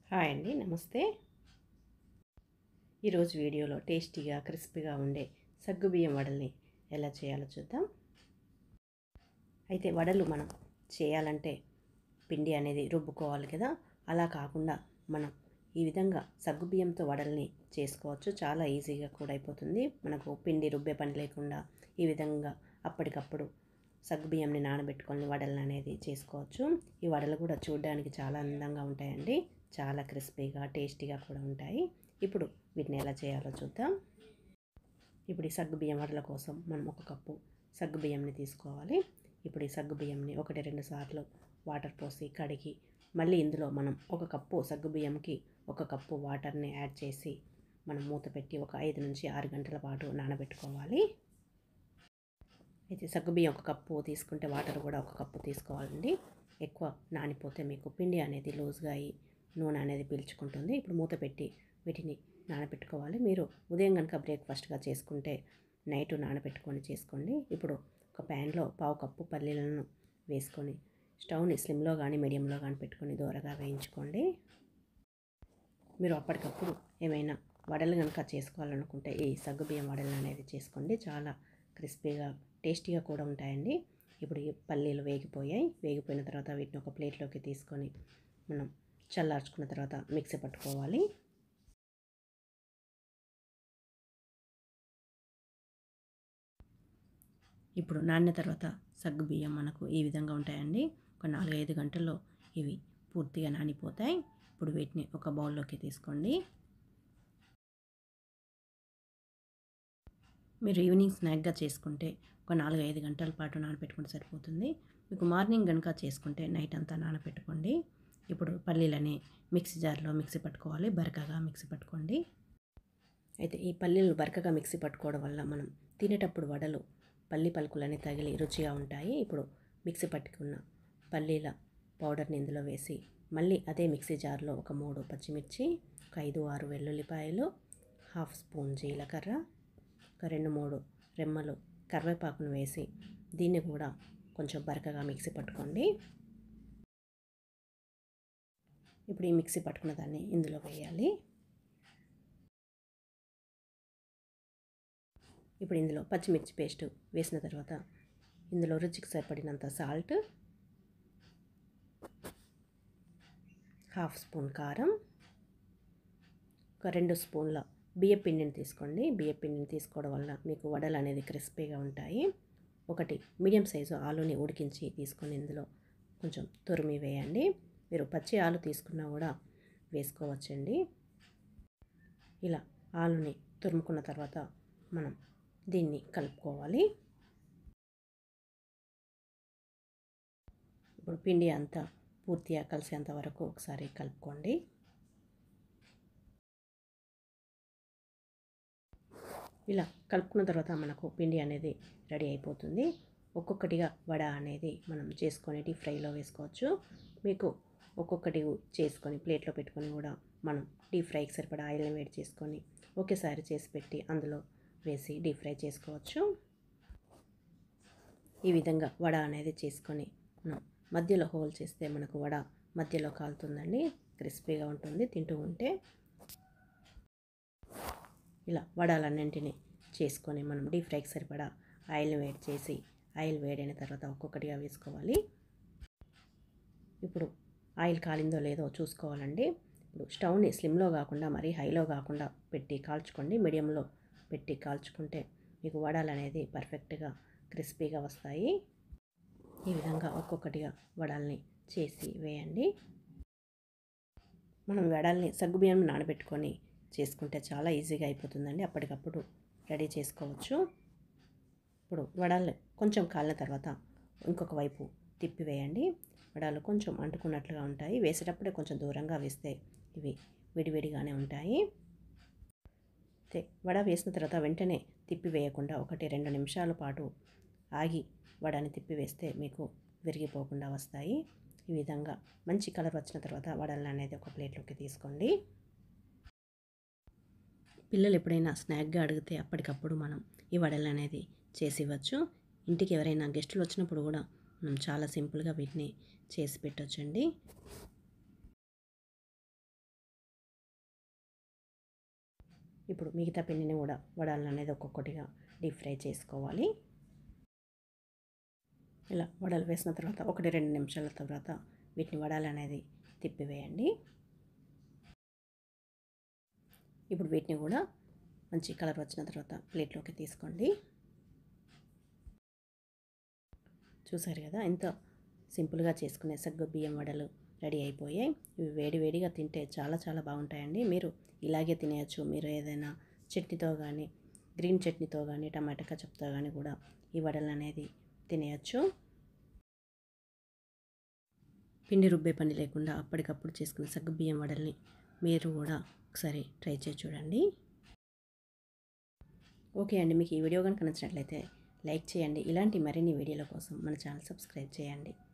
hi అండి నమస్తే ఈరోజు వీడియోలో టేస్టీగా క్రిస్పీగా ఉండే సగ్గుబియ్యం వడల్ని ఎలా చేయాలో చూద్దాం అయితే వడలు మనం చేయాలంటే పిండి అనేది రుబ్బుకోవాలి కదా అలా కాకుండా మనం ఈ విధంగా సగ్గుబియ్యంతో వడల్ని చేసుకోవచ్చు చాలా ఈజీగా కూడా అయిపోతుంది మనకు పిండి రుబ్బే పని లేకుండా ఈ విధంగా అప్పటికప్పుడు సగ్గుబియ్యంని నానబెట్టుకొని వడలు అనేది చేసుకోవచ్చు ఈ వడలు కూడా చూడడానికి చాలా అందంగా ఉంటాయండి చాలా క్రిస్పీగా టేస్టీగా కూడా ఉంటాయి ఇప్పుడు వీటిని ఎలా చేయాలో చూద్దాం ఇప్పుడు ఈ సగ్గుబియ్యం వడల కోసం మనం ఒక కప్పు సగ్గుబియ్యంని తీసుకోవాలి ఇప్పుడు ఈ సగ్గుబియ్యంని ఒకటి రెండు సార్లు వాటర్ పోసి కడిగి మళ్ళీ ఇందులో మనం ఒక కప్పు సగ్గుబియ్యంకి ఒక కప్పు వాటర్ని యాడ్ చేసి మనం మూత పెట్టి ఒక ఐదు నుంచి ఆరు గంటల పాటు నానబెట్టుకోవాలి అయితే సగ్గుబియ్యం ఒక కప్పు తీసుకుంటే వాటర్ కూడా ఒక కప్పు తీసుకోవాలండి ఎక్కువ నానిపోతే మీకు పిండి అనేది లూజ్గా అయ్యి నూనె అనేది పీల్చుకుంటుంది ఇప్పుడు మూత పెట్టి వీటిని నానబెట్టుకోవాలి మీరు ఉదయం కనుక బ్రేక్ఫాస్ట్గా చేసుకుంటే నైట్ నానబెట్టుకొని చేసుకోండి ఇప్పుడు ఒక ప్యాన్లో పావు కప్పు పల్లీలను వేసుకొని స్టవ్ని స్లిమ్లో కానీ మీడియంలో కానీ పెట్టుకొని దూరగా వేయించుకోండి మీరు అప్పటికప్పుడు ఏమైనా వడలు కనుక చేసుకోవాలనుకుంటే ఈ సగ్గుబియ్యం వడలు అనేది చేసుకోండి చాలా క్రిస్పీగా టేస్టీగా కూడా ఉంటాయండి ఇప్పుడు ఈ పల్లీలు వేగిపోయాయి వేగిపోయిన తర్వాత వీటిని ఒక ప్లేట్లోకి తీసుకొని మనం చల్లార్చుకున్న తర్వాత మిక్సీ పట్టుకోవాలి ఇప్పుడు నానిన తర్వాత సగ్గు బియ్యం మనకు ఈ విధంగా ఉంటాయండి ఒక నాలుగైదు గంటల్లో ఇవి పూర్తిగా నానిపోతాయి ఇప్పుడు వీటిని ఒక బౌల్లోకి తీసుకోండి మీరు ఈవినింగ్ స్నాక్గా చేసుకుంటే ఒక నాలుగు ఐదు గంటల పాటు నానబెట్టుకుంటే సరిపోతుంది మీకు మార్నింగ్ కనుక చేసుకుంటే నైట్ అంతా నానబెట్టుకోండి ఇప్పుడు పల్లీలని మిక్సీ జార్లో మిక్సీ పట్టుకోవాలి బరకగా మిక్సీ పట్టుకోండి అయితే ఈ పల్లీలు బరకగా మిక్సీ పట్టుకోవడం వల్ల మనం తినేటప్పుడు వడలు పల్లి పలుకులని తగిలి రుచిగా ఉంటాయి ఇప్పుడు మిక్సీ పట్టుకున్న పల్లీల పౌడర్ని ఇందులో వేసి మళ్ళీ అదే మిక్సీ జార్లో ఒక మూడు పచ్చిమిర్చి ఒక ఐదు ఆరు వెల్లుల్లిపాయలు హాఫ్ స్పూన్ జీలకర్ర ఒక రెండు మూడు రెమ్మలు కరివేపాకును వేసి దీన్ని కూడా కొంచెం బరకగా మిక్సీ పట్టుకోండి ఇప్పుడు ఈ మిక్సీ పట్టుకున్న దాన్ని ఇందులో వేయాలి ఇప్పుడు ఇందులో పచ్చిమిర్చి పేస్ట్ వేసిన తర్వాత ఇందులో రుచికి సరిపడినంత సాల్ట్ హాఫ్ స్పూన్ కారం ఒక రెండు స్పూన్ల బియ్య పిండిని తీసుకోండి బియ్య పిండిని తీసుకోవడం వల్ల మీకు వడలు అనేది క్రిస్పీగా ఉంటాయి ఒకటి మీడియం సైజు ఆలుని ఉడికించి తీసుకొని ఇందులో కొంచెం తురిమి వేయండి మీరు పచ్చి ఆలు తీసుకున్నా కూడా వేసుకోవచ్చండి ఇలా ఆలుని తురుముకున్న తర్వాత మనం దీన్ని కలుపుకోవాలి ఇప్పుడు పిండి అంతా పూర్తిగా కలిసేంత వరకు ఒకసారి కలుపుకోండి ఇలా కలుపుకున్న తర్వాత మనకు పిండి అనేది రెడీ అయిపోతుంది ఒక్కొక్కటిగా వడ అనేది మనం చేసుకొని డీప్ ఫ్రైలో వేసుకోవచ్చు మీకు ఒక్కొక్కటి చేసుకొని ప్లేట్లో పెట్టుకొని కూడా మనం డీప్ ఫ్రైకి సరిపడా ఆయిల్ని వేడి చేసుకొని ఒకేసారి చేసి పెట్టి అందులో వేసి డీప్ ఫ్రై చేసుకోవచ్చు ఈ విధంగా వడ అనేది చేసుకొని మనం మధ్యలో హోల్ చేస్తే మనకు వడ మధ్యలో కాలుతుందండి క్రిస్పీగా ఉంటుంది తింటూ ఉంటే ఇలా వడాలన్నింటినీ చేసుకొని మనం డీప్ ఫ్రైకి సరిపడా ఆయిల్ వేడి చేసి ఆయిల్ వేడైన తర్వాత ఒక్కొక్కటిగా వేసుకోవాలి ఇప్పుడు ఆయిల్ కాలిందో లేదో చూసుకోవాలండి ఇప్పుడు స్టవ్ని స్లిమ్లో కాకుండా మరీ హైలో కాకుండా పెట్టి కాల్చుకోండి మీడియంలో పెట్టి కాల్చుకుంటే మీకు వడాలు అనేది పర్ఫెక్ట్గా క్రిస్పీగా వస్తాయి ఈ విధంగా ఒక్కొక్కటిగా వడాల్ని చేసి వేయండి మనం వడాల్ని సగ్గుబియ్యం నానబెట్టుకొని చేసుకుంటే చాలా ఈజీగా అయిపోతుందండి అప్పటికప్పుడు రెడీ చేసుకోవచ్చు ఇప్పుడు వడాలు కొంచెం కాలిన తర్వాత ఇంకొక వైపు తిప్పి వేయండి వడాలు కొంచెం అంటుకున్నట్లుగా ఉంటాయి వేసేటప్పుడే కొంచెం దూరంగా వేస్తే ఇవి విడివిడిగానే ఉంటాయి అయితే వడ వేసిన తర్వాత వెంటనే తిప్పి వేయకుండా ఒకటి రెండు నిమిషాల పాటు ఆగి వడని తిప్పి వేస్తే మీకు విరిగిపోకుండా వస్తాయి ఈ విధంగా మంచి కలర్ వచ్చిన తర్వాత వడలను అనేది ఒక ప్లేట్లోకి తీసుకోండి పిల్లలు ఎప్పుడైనా స్నాక్గా అడిగితే అప్పటికప్పుడు మనం ఈ వడలు అనేది చేసి ఇవ్వచ్చు ఇంటికి ఎవరైనా గెస్టులు వచ్చినప్పుడు కూడా మనం చాలా సింపుల్గా వీటిని చేసి పెట్టొచ్చండి ఇప్పుడు మిగతా పిండిని కూడా వడలు అనేది ఒక్కొక్కటిగా డీప్ ఫ్రై చేసుకోవాలి ఇలా వడలు వేసిన తర్వాత ఒకటి రెండు నిమిషాల తర్వాత వీటిని వడలు అనేది తిప్పివేయండి ఇప్పుడు వీటిని కూడా మంచి కలర్ వచ్చిన తర్వాత ప్లేట్లోకి తీసుకోండి చూసారు కదా ఎంత సింపుల్గా చేసుకునే సగ్గు బియ్యం వడలు రెడీ అయిపోయాయి ఇవి వేడి వేడిగా తింటే చాలా చాలా బాగుంటాయండి మీరు ఇలాగే తినేయచ్చు మీరు ఏదైనా చట్నీతో కానీ గ్రీన్ చట్నీతో కానీ టమాటా కచప్తో కానీ కూడా ఈ వడలు అనేది తినేయచ్చు పిండి రుబ్బే పని లేకుండా అప్పటికప్పుడు చేసుకునే సగ్గు బియ్యం వడల్ని మీరు కూడా ఒకసారి ట్రై చేసి చూడండి ఓకే అండి మీకు ఈ వీడియో కనుక నచ్చినట్లయితే లైక్ చేయండి ఇలాంటి మరిన్ని వీడియోల కోసం మన ఛానల్ సబ్స్క్రైబ్ చేయండి